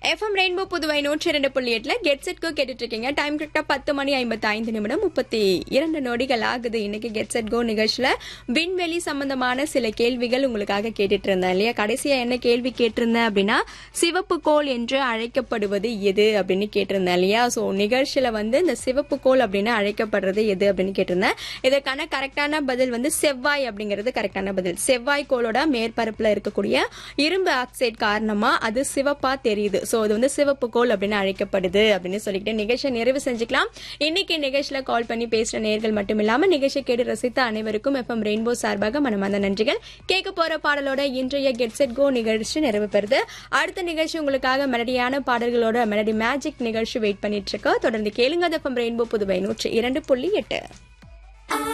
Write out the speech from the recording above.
FM rainbow Puduvai நூற்றி இரண்டு புள்ளி எட்டுல கெட் செட் கோ கேட்டுட்டு இருக்கீங்க டைம் கரெக்டா பத்து மணி ஐம்பத்தி ஐந்து நிமிடம் முப்பத்தி இரண்டு நொடிகள் ஆகுது இன்னைக்கு கெட் செட் கோ நிகழ்ச்சியில விண்வெளி சம்பந்தமான சில கேள்விகள் உங்களுக்காக கேட்டுட்டு இருந்தேன் இல்லையா கடைசியா என்ன கேள்வி கேட்டிருந்தேன் அப்படின்னா சிவப்பு கோள் என்று அழைக்கப்படுவது எது அப்படின்னு கேட்டிருந்தேன் இல்லையா ஸோ நிகழ்ச்சியில வந்து இந்த சிவப்பு கோள் அப்படின்னு அழைக்கப்படுறது எது அப்படின்னு கேட்டிருந்தேன் இதற்கான கரெக்டான பதில் வந்து செவ்வாய் அப்படிங்கிறது கரெக்டான பதில் செவ்வாய் கோளோட மேற்பரப்புல இருக்கக்கூடிய இரும்பு ஆக்சைடு காரணமா அது சிவப்பா தெரியுது ஸோ இது வந்து சிவப்பு கோள் அப்படின்னு அழைக்கப்படுது அப்படின்னு சொல்லிட்டு நிகழ்ச்சியை நிறைவு செஞ்சுக்கலாம் இன்னைக்கு நிகழ்ச்சியில கால் பண்ணி பேசுற நேர்கள் மட்டும் இல்லாம நிகழ்ச்சியை கேட்டு ரசித்த அனைவருக்கும் எஃப்எம் ரெயின்போ சார்பாக மனமார்ந்த நன்றிகள் கேட்க போற பாடலோட இன்றைய கெட் செட் கோ நிகழ்ச்சி நிறைவு பெறுது அடுத்த நிகழ்ச்சி உங்களுக்காக மெலடியான பாடல்களோட மெலடி மேஜிக் நிகழ்ச்சி வெயிட் பண்ணிட்டு இருக்கு தொடர்ந்து கேளுங்க எஃப்எம் ரெயின்போ புதுவை நூற்றி இரண்டு புள்ளி எட்டு